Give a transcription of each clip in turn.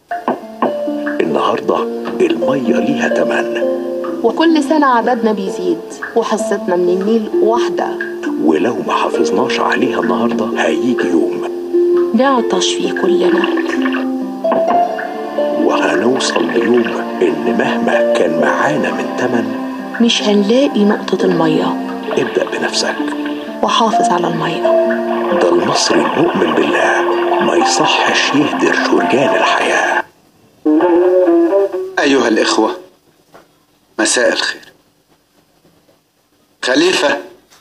النهاردة المية ليها تمن وكل سنة عددنا بيزيد وحصتنا من النيل واحدة ولو ما حافظناش عليها النهاردة هيجي يوم نعطش فيه كلنا وهنوصل ليوم إن مهما كان معانا من تمن مش هنلاقي نقطة المية ابدأ بنفسك وحافظ على المية ده المصري المؤمن بالله ما يصحش يهدر شرجان الحياة أيها الإخوة مساء الخير خليفة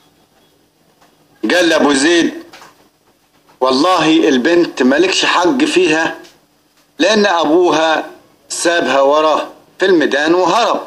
قال لأبو زيد والله البنت مالكش حق فيها لأن أبوها سابها وراه في الميدان وهرب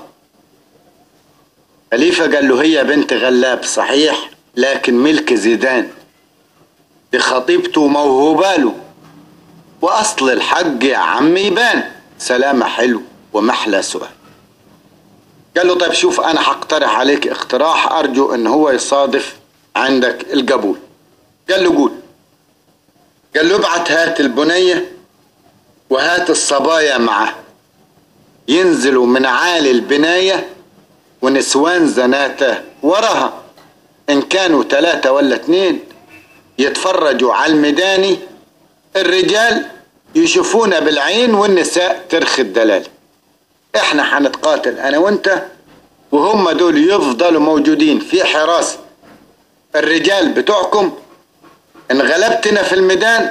خليفة قال له هي بنت غلاب صحيح لكن ملك زيدان دي خطيبته موهوبة له وأصل الحق يا عم يبان سلامة حلو ومحلى سؤال قال له طيب شوف أنا هقترح عليك اقتراح أرجو إن هو يصادف عندك القبول قال له قول قال له ابعت هات البنية وهات الصبايا معه ينزلوا من عالي البناية ونسوان زناته وراها إن كانوا ثلاثة ولا اتنين يتفرجوا على الميداني الرجال يشوفونا بالعين والنساء ترخي الدلال احنا هنتقاتل انا وانت وهم دول يفضلوا موجودين في حراسة الرجال بتوعكم ان غلبتنا في الميدان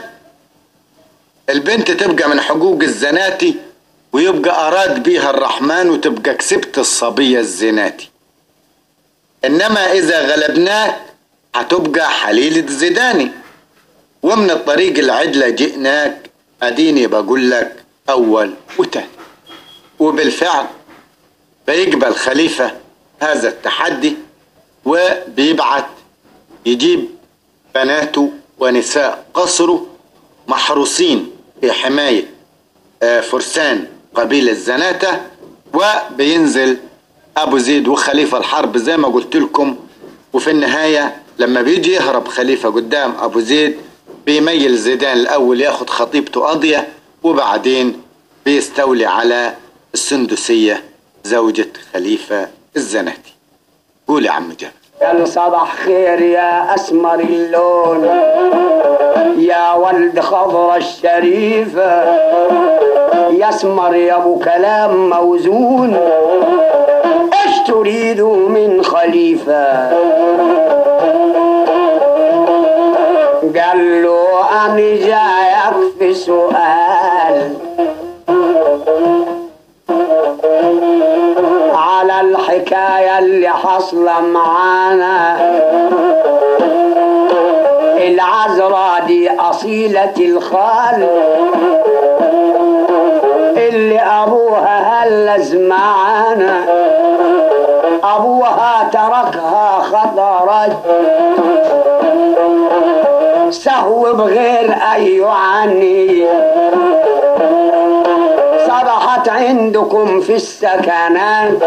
البنت تبقى من حقوق الزناتي ويبقى أراد بيها الرحمن وتبقى كسبت الصبية الزناتي إنما إذا غلبناك هتبقى حليلة زيداني ومن الطريق العدلة جئناك أديني بقول لك أول وتاني وبالفعل بيقبل خليفة هذا التحدي وبيبعت يجيب بناته ونساء قصره محروسين في حماية فرسان قبيلة زناتة وبينزل أبو زيد وخليفة الحرب زي ما قلت لكم وفي النهاية لما بيجي يهرب خليفة قدام أبو زيد بيميل زيدان الأول ياخد خطيبته قضية وبعدين بيستولي على السندسية زوجة خليفة الزناتي قول يا عم جابر قال صباح خير يا أسمر اللون يا ولد خضرة الشريفة يا اسمر يا أبو كلام موزون إيش تريد من خليفة قال له أنا جايك في سؤال على الحكاية اللي حصلة معانا العذراء دي أصيلة الخال اللي أبوها هلز معانا أبوها تركها خطرت سهو بغير أي عني صبحت عندكم في السكنات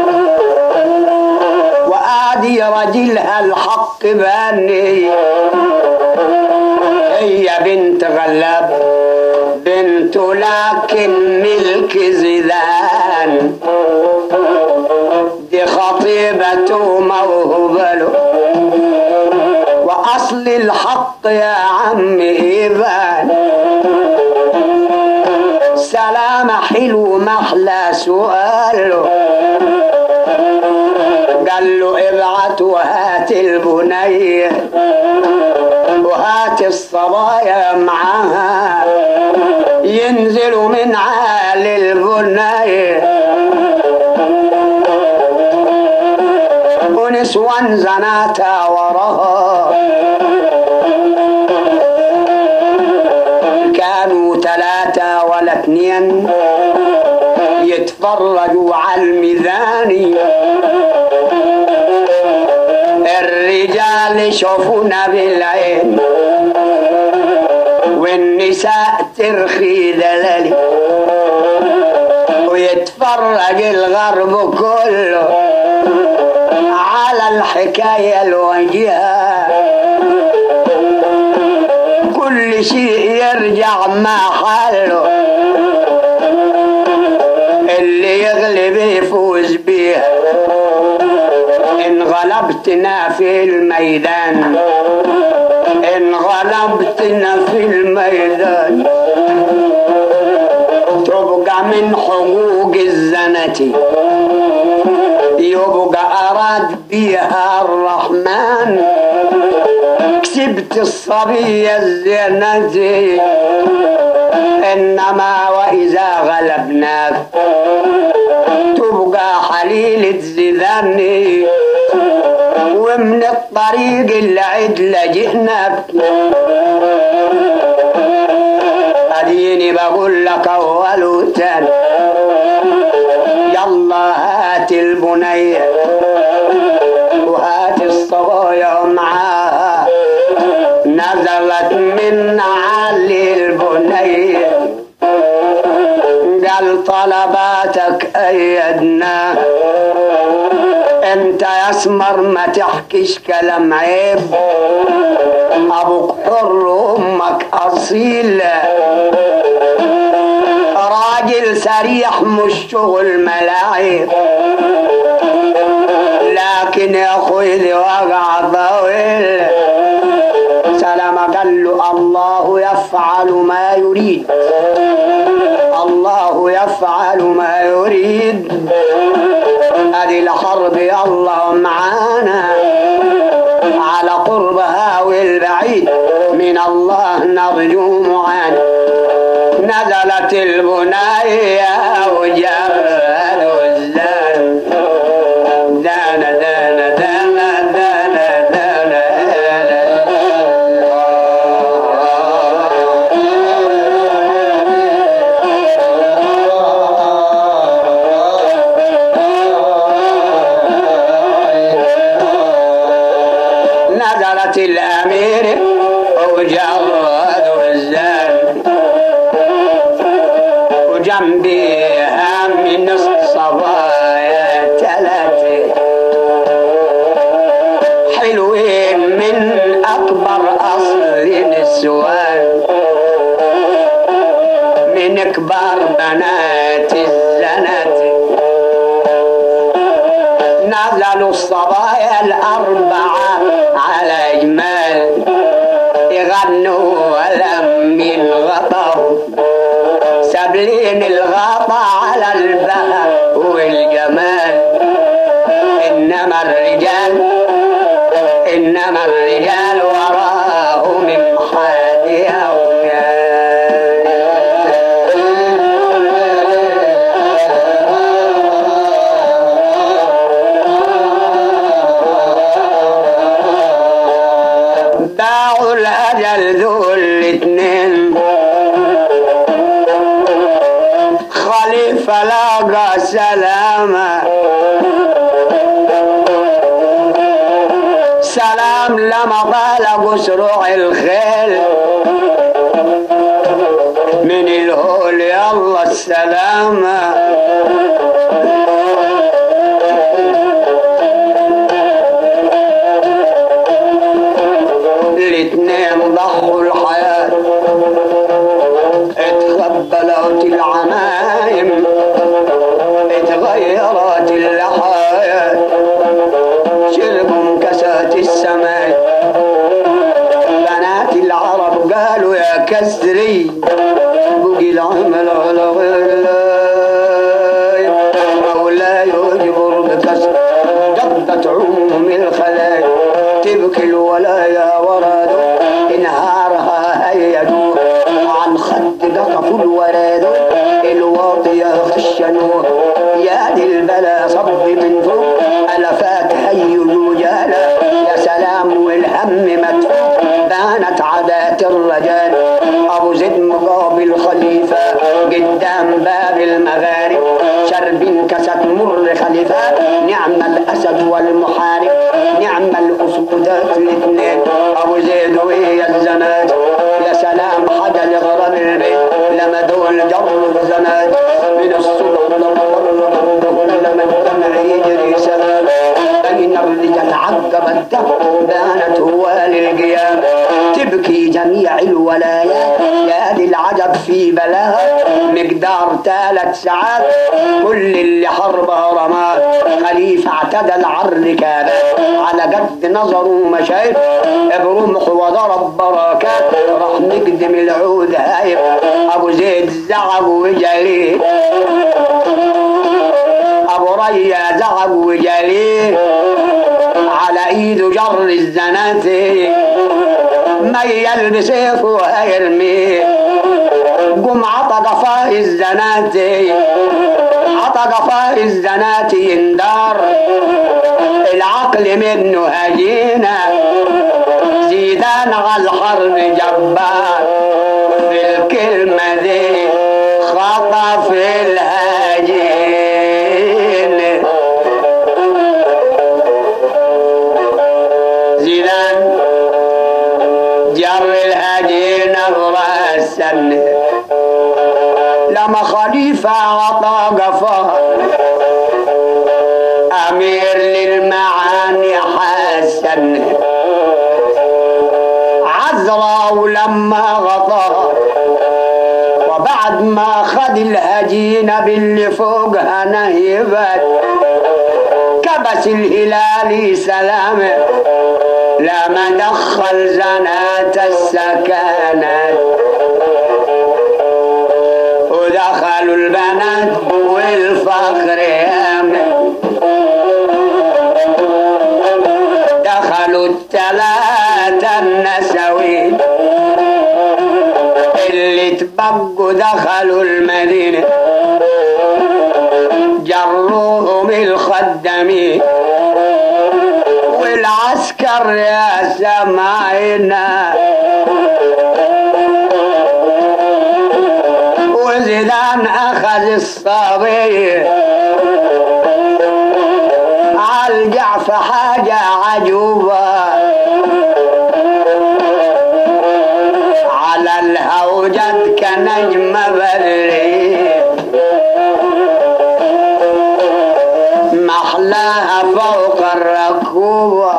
وآدي رجلها الحق باني هي بنت غلاب بنت لكن ملك زيدان دي خطيبته موهوبة له وأصل الحق يا عم إيبان سلام حلو محلى سؤاله قال له ابعت وهات البنية وهات الصبايا معاها ينزلوا من عالي البنية ونسوان زناتا وراها كانوا ثلاثة ولا اثنين يتفرجوا على الميزان الرجال يشوفونا بالعين والنساء ترخي دلالي ويتفرج الغرب كله على الحكاية الوجيهة كل شيء يرجع ما حله غلبتنا في الميدان إن غلبتنا في الميدان تبقى من حقوق الزنة يبقى أراد بها الرحمن كسبت الصبية الزينة إنما وإذا غلبناك تبقى حليلة زذاني ومن الطريق العدل جئناك اديني بقول لك اول وتاني يلا هات البنية وهات الصبايا معاها نزلت من علي البنية قال طلباتك أيدنا انت يا اسمر ما تحكيش كلام عيب ابوك حر امك اصيله راجل سريح مش شغل ملاعب لكن يا اخوي دي وقع طويل سلام قال له الله يفعل ما يريد الله يفعل ما يريد هذه الحرب يلا معانا على قربها والبعيد من الله نرجو معانا نزلت البناية وجرد الزان دان دان دان دان دان نزلت الأمير وجرد الزان وجنبيها من الصبايا ثلاثة حلوين من أكبر أصل النسوان من كبار بنات الزنات نزلوا الصبايا الأربعة على إجمال يغنوا ولم الغطا سابلين الغطا على البهاء والجمال إنما الرجال إنما الرجال وراهم من حادها باعوا الأجل ذو الاثنين خليفة لاقى سلامة سلام لما قال قسرع الخيل من الهول يلا السلامة الاثنين ضحوا الحياة اتقبلت العمايم اتغيرت اللحايا شربوا كاسات السماء بنات العرب قالوا يا كسري بقي العمل على غير الله مولاي يجبر بكسر جدت عموم الخلايا تبكي الولايا ورد انهارها هيدوا عن خد قطفوا الوراد الواطية خشنوه يا دي البلا صب من فوق ألفات هيجوا جالا يا سلام والهم مدفوع بانت عادات الرجال أبو زيد مقابل خليفة قدام باب المغارب شرب كست مر خليفات نعم الأسد والمحارب نعم الأسودات الاثنين أبو زيد وهي الزناد يا سلام حدا لغرب البيت لما دول جر الزناد من الصبح لما الدمع يجري سلام بين الرجال عقب الدم بانت هو للقيام تبكي جميع الولايات يا دي العجب في بلاها بمقدار ثلاث ساعات كل اللي حربه رماه خليفة اعتدى العر كان على قد نظره ما شايف برمح وضرب بركات راح نقدم العود هايب ابو زيد زعق وجليه ابو ريا زعق وجليه على ايده جر الزناتي ميل بسيفه ويرميه قم عطى قفاه الزناتي عطى قفاه الزناتي يندار العقل منه هجينا زيدان على الحرب جبار في الكلمة دي خطف الهجين زيدان جر الهجين براسا لما خليفة عطى قفاه أمير للمعاني حسن عذرا ولما غطى وبعد ما خد الهجينة باللي فوقها نهيبت كبس الهلالي سلامه لما دخل زنات السكانات ودخلوا البنات والفخر يامن دخلوا الثلاثة النسوين اللي تبقوا دخلوا المدينة جروهم الخدمين والعسكر يا سمعنا وزيدان اخذ الصبي علقع في حاجة عجوبة على الهوجد كنجم بدري محلاها فوق الركوبة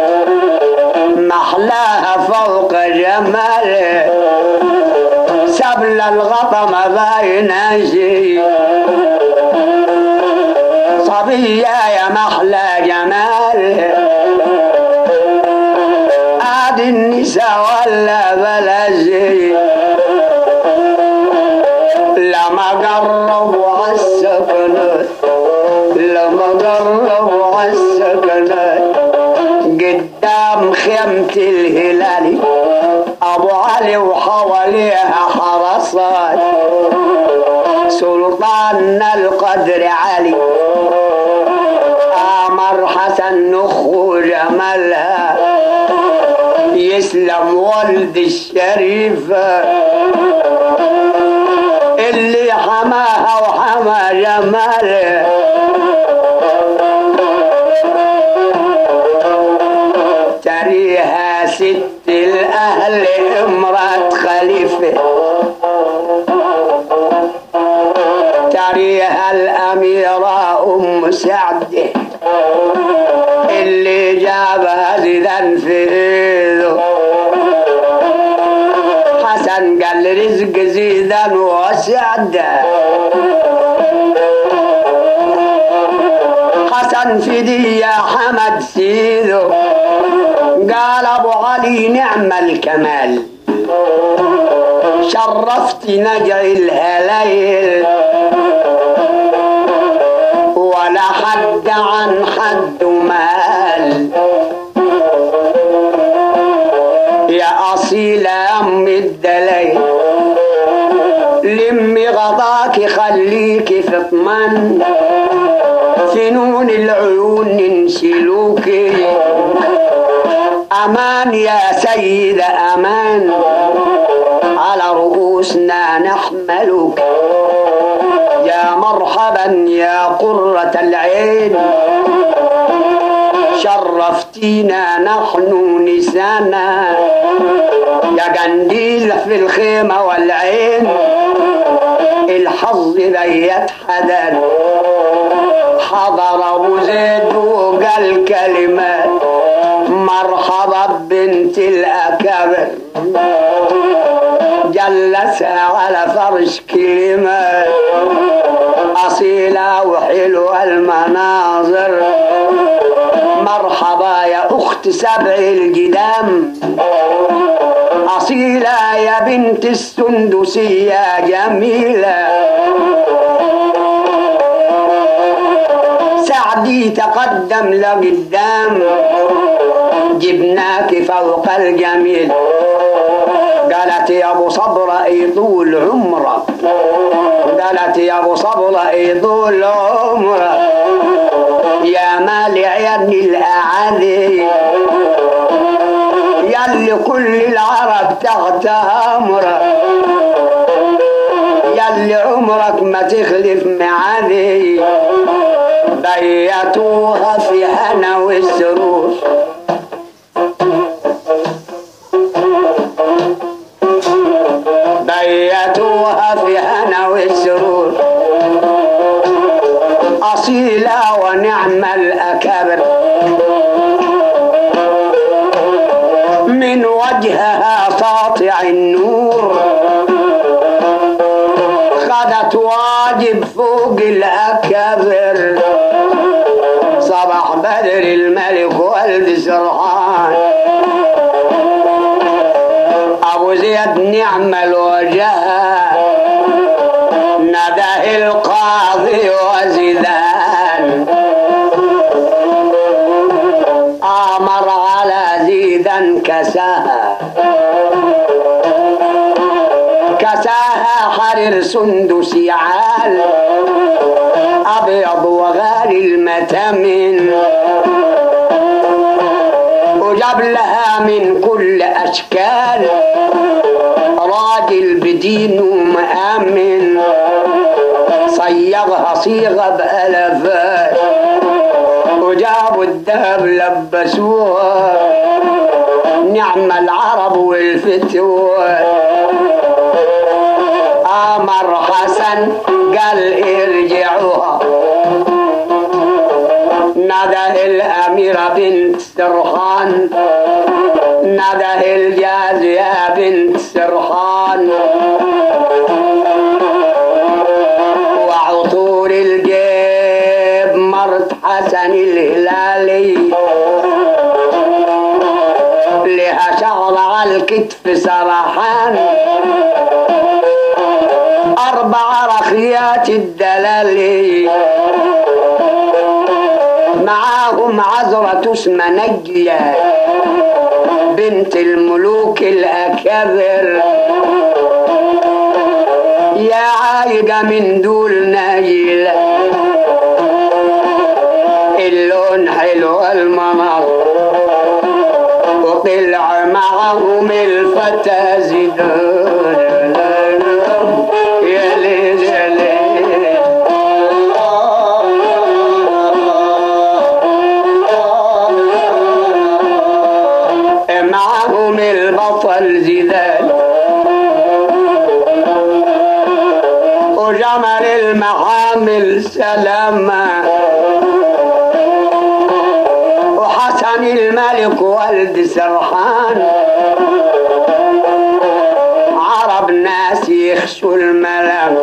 محلاها فوق جماله سبل الغطا ما باين شيء صبية يا محلى جمال عاد النساء ولا بلا شيء لما قربوا عالسكنات لما قربوا عالسكنات قدام خيمة الهلالي أبو علي وحواليها حرسات سلطان القدر علي أمر حسن نخو جمالها يسلم ولد الشريفة اللي حماها وحمى جمالها تريها ست الأهل امرأة خليفة تريها الأميرة أم سعده اللي جابها زيدان في ايده حسن قال رزق زيدان وسعده حسن في دي يا حمد سيدو قال ابو علي نعم الكمال شرفت نجع الهليل ولا حد عن حد مال يا أصيل أم الدليل لمي غضاك خليك في اطمن فنون العيون ننشلوك أمان يا سيد أمان على رؤوسنا نحملك يا مرحبا يا قرة العين شرفتينا نحن نسانا يا قنديل في الخيمة والعين الحظ بيت حدا حضر ابو زيد وقال كلمات مرحبا بنت الاكابر جلسها على فرش كلمة أصيلة وحلوة المناظر مرحبا يا أخت سبع الجدام أصيلة يا بنت السندسية جميلة سعدي تقدم لقدام جبناك فوق الجميل قالت يا ابو صبر اي طول عمرك قالت يا ابو صبر اي طول عمرك يا مالع يا ابن الاعادي يلي كل العرب تحت امرك يلي عمرك ما تخلف معادي بيتوها في هنا والسرور بيتوها في هنا والسرور أصيلة ونعم الأكابر من وجهها ساطع النور خدت واجب فوق الأكابر صباح بدر الملك والد سرحان أبو زيد نعم الوجه نده القاضي وزيدان أمر على زيدا كساها كساها حرير سندسي عال أبيض وغالي المتمن وجاب لها من كل أشكال راجل بدين ومأمن صيغها صيغة بألفات وجابوا الذهب لبسوها نعم العرب والفتوى أمر حسن قال ارجعوها نده الأميرة بنت سرحان نده الجازية بنت سرحان وعطور الجيب مرت حسن الهلالي لها شعر على الكتف سرحان أربع رخيات الدلالي معاهم عذرة اسمها نجلة بنت الملوك الأكابر يا عايقة من دول نجلة اللون حلو المنظر وطلع معهم الفتى زيدان يا ليل يا ليل معهم البطل زيدان وجمل المحامل سلامة وحسن الملك والد سرحان عرب ناس يخشوا الملك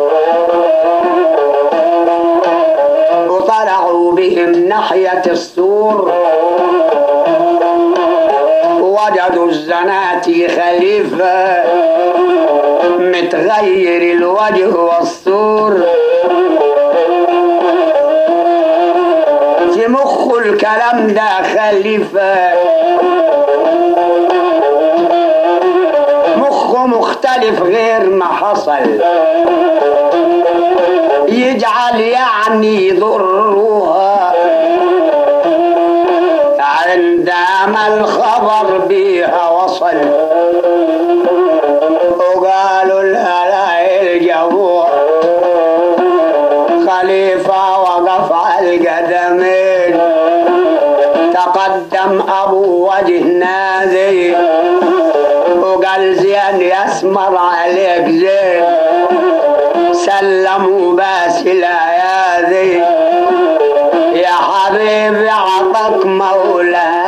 وطلعوا بهم ناحية السور وجدوا الزناتي خليفة متغير الوجه والصور في مخه الكلام ده خليفة مخه مختلف غير ما حصل يجعل يعني يضرها عندما الخبر بيها وصل وقالوا لها لا الجبوع خليفة وقف على القدمين تقدم أبو وجه نادي وقال زين يسمر عليك زين سلموا باس الأيادي يا حبيبي عطك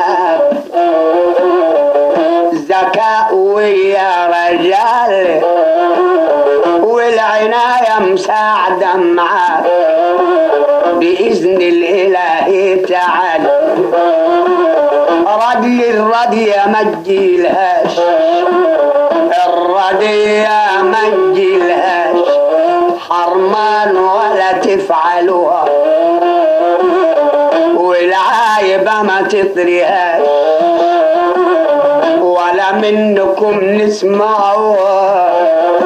مولاك ذكاء ويا رجال والعناية مساعدة معاه بإذن الإله تعالى رجل الردية ما تجيلهاش الردية ما تجيلهاش حرمان ولا تفعلوها والعايبة ما تطريهاش ولا منكم نسمعوها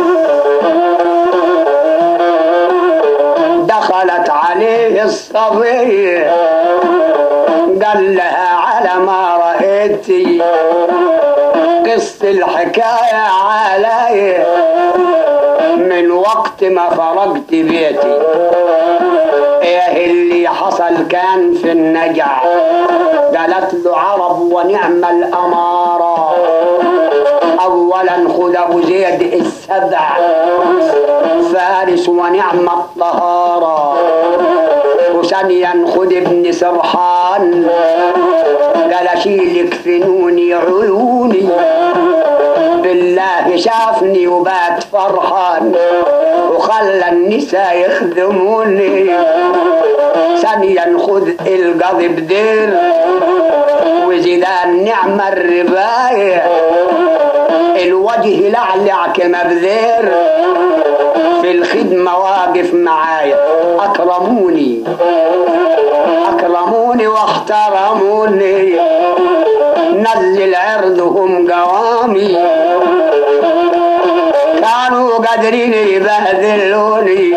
دخلت عليه الصبية قال لها على ما رأيتي قص الحكاية علي من وقت ما فرقت بيتي ايه اللي حصل كان في النجع قالت له عرب ونعم الأمارة أولا خذ أبو زيد السبع فارس ونعم الطهارة وثانيا خذ ابن سرحان قال اشيلك فنوني عيوني بالله شافني وبات فرحان وخلى النساء يخدموني ثانيا خذ القضي بدير وزيدان نعم الرباية الوجه لعلع كما بذير في الخدمة واقف معايا أكرموني أكرموني واحترموني نزل عرضهم قوامي كانوا قادرين يبهدلوني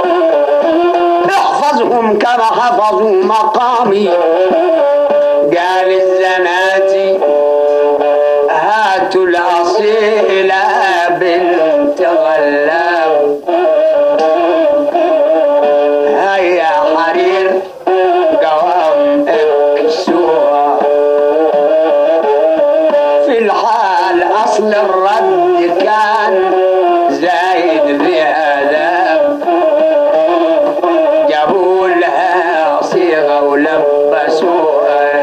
احفظهم كما حفظوا مقامي قال الزناتي هاتوا الأصيلة بنت غلاب هيا حرير قوام اكسوها في الحال أصل الرد كان زايد بأداب جابوا لها صيغة ولبسوها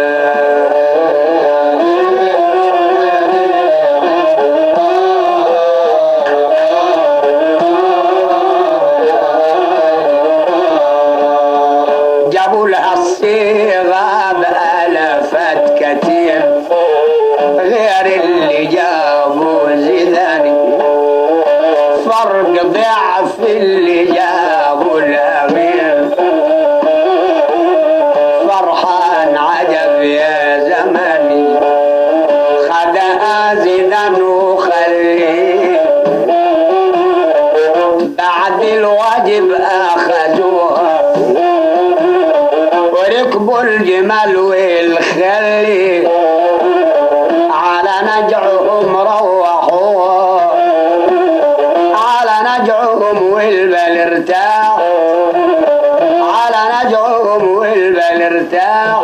جابوا لها الصيغة بألفات كتير غير اللي جابوا زيداني فرق ضعف اللي جابوا الأمير فرحان عجب يا زماني خدها زيدان وخليه بعد الواجب أخذوها وركبوا الجمال والخلي على نجعهم روحوها على نجعهم والبل ارتاح على نجعهم والبل ارتاح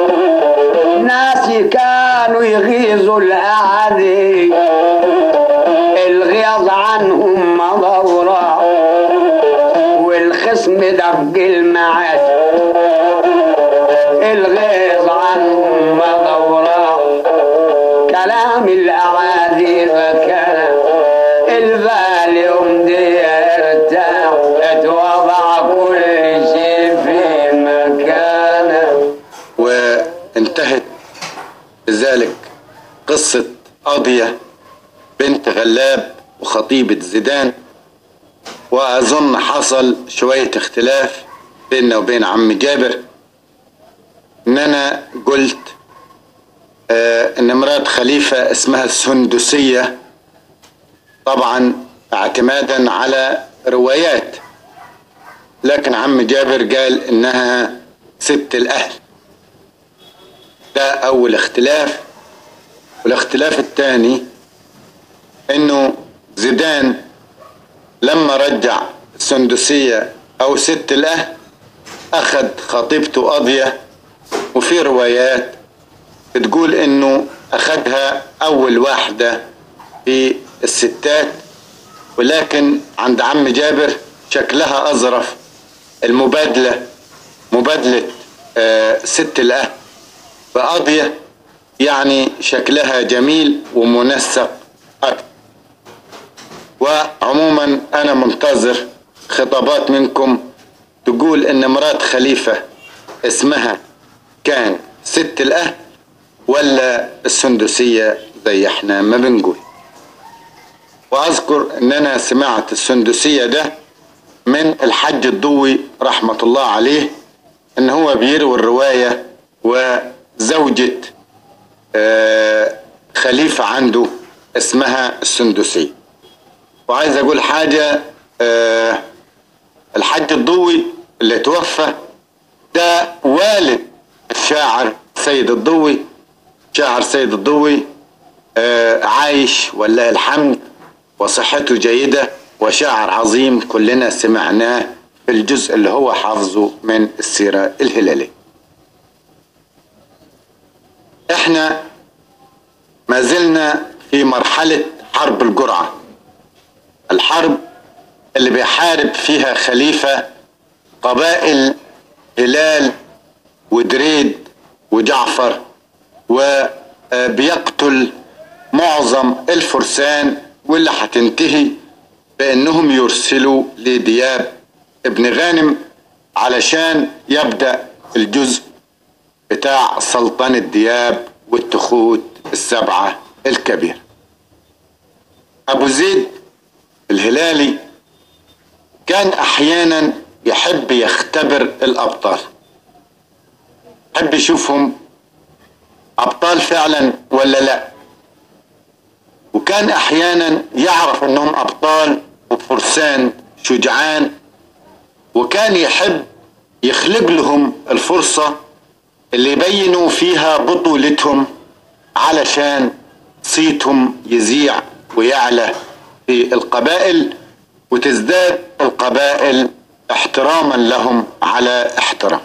ناسي كانوا يغيظوا الأعدي الغيظ عنهم مضورة والخصم دق المعاد الغيظ عنهم مضورة كلام الأعادي فكان البال يمضي ارتاح اتوضع كل شيء في مكانه وانتهت بذلك قصة قاضية بنت غلاب وخطيبة زيدان وأظن حصل شوية اختلاف بيننا وبين عم جابر إن أنا قلت آه إن مرات خليفة اسمها السندسية طبعا اعتمادا على روايات لكن عم جابر قال إنها ست الأهل ده أول اختلاف والاختلاف الثاني إنه زيدان لما رجع السندسية أو ست الأهل أخذ خطيبته قاضية وفي روايات بتقول إنه أخذها أول واحدة في الستات ولكن عند عم جابر شكلها أظرف المبادلة مبادلة آه ست الأهل بقاضية يعني شكلها جميل ومنسق أكتر وعموما انا منتظر خطابات منكم تقول ان مرات خليفة اسمها كان ست الاهل ولا السندسية زي احنا ما بنقول واذكر ان انا سمعت السندسية ده من الحج الضوي رحمة الله عليه ان هو بيروي الرواية وزوجة آه، خليفة عنده اسمها السندسية وعايز اقول حاجة آه، الحج الضوي اللي توفى ده والد الشاعر سيد الضوي شاعر سيد الضوي آه، عايش ولله الحمد وصحته جيدة وشاعر عظيم كلنا سمعناه في الجزء اللي هو حافظه من السيرة الهلالية احنا ما زلنا في مرحلة حرب الجرعة الحرب اللي بيحارب فيها خليفة قبائل هلال ودريد وجعفر وبيقتل معظم الفرسان واللي هتنتهي بانهم يرسلوا لدياب ابن غانم علشان يبدأ الجزء بتاع سلطنة دياب والتخوت السبعة الكبير أبو زيد الهلالي كان أحيانا يحب يختبر الأبطال يحب يشوفهم أبطال فعلا ولا لا وكان أحيانا يعرف أنهم أبطال وفرسان شجعان وكان يحب يخلق لهم الفرصة اللي يبينوا فيها بطولتهم علشان صيتهم يزيع ويعلى في القبائل وتزداد القبائل احتراما لهم على احترام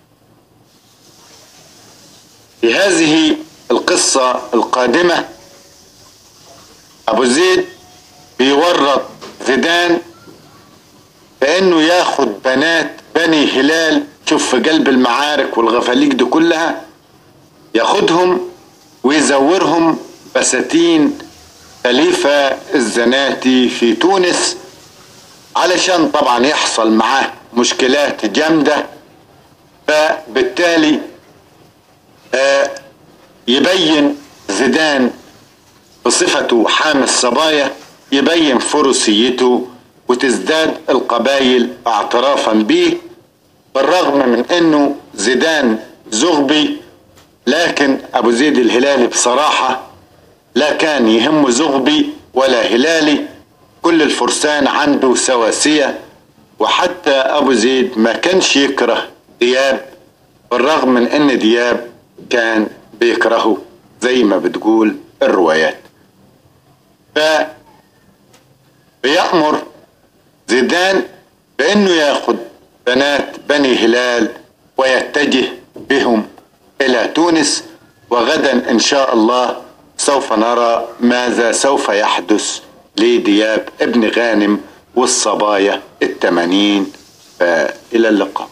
في هذه القصة القادمة أبو زيد بيورط زيدان بأنه ياخد بنات بني هلال شوف في قلب المعارك والغفاليق دي كلها ياخدهم ويزورهم بساتين خليفة الزناتي في تونس علشان طبعا يحصل معاه مشكلات جامدة فبالتالي آه يبين زيدان بصفته حامي الصبايا يبين فرسيته وتزداد القبائل اعترافا به بالرغم من انه زيدان زغبي لكن ابو زيد الهلالي بصراحة لا كان يهمه زغبي ولا هلالي كل الفرسان عنده سواسية وحتى ابو زيد ما كانش يكره دياب بالرغم من ان دياب كان بيكرهه زي ما بتقول الروايات ف بيأمر زيدان بانه ياخد بنات بني هلال ويتجه بهم الى تونس وغدا ان شاء الله سوف نرى ماذا سوف يحدث لدياب ابن غانم والصبايا التمانين فالى اللقاء